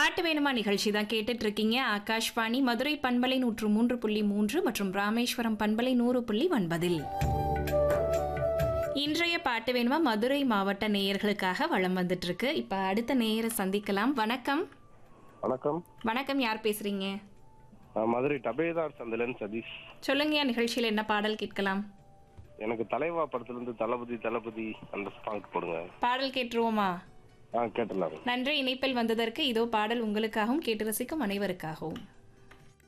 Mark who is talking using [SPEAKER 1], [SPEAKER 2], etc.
[SPEAKER 1] பாட்டு வேணுமா நிகழ்ச்சி தான் கேட்டுட்டு இருக்கீங்க ஆகாஷ்வாணி மதுரை பண்பலை நூற்று மூன்று புள்ளி மூன்று மற்றும் ராமேஸ்வரம் பண்பலை நூறு புள்ளி ஒன்பதில் இன்றைய பாட்டு வேணுமா மதுரை மாவட்ட நேயர்களுக்காக வளம் வந்துட்டு இருக்கு இப்ப அடுத்த நேயரை சந்திக்கலாம் வணக்கம்
[SPEAKER 2] வணக்கம்
[SPEAKER 1] வணக்கம் யார் பேசுறீங்க
[SPEAKER 2] நான் மதுரை டபேதார் சந்திலன் சதீஷ்
[SPEAKER 1] சொல்லுங்க நிகழ்ச்சியில் என்ன பாடல் கேட்கலாம்
[SPEAKER 2] எனக்கு தலைவா படத்துல இருந்து தளபதி தளபதி அந்த சாங் போடுங்க
[SPEAKER 1] பாடல் கேட்டுருவோமா
[SPEAKER 2] ஆ கேட்டலாம்
[SPEAKER 1] நன்றி இணைப்பில் வந்ததற்கு இதோ பாடல் உங்களுக்காகவும் கேட்டு ரசிக்கும் அனைவருக்காகவும்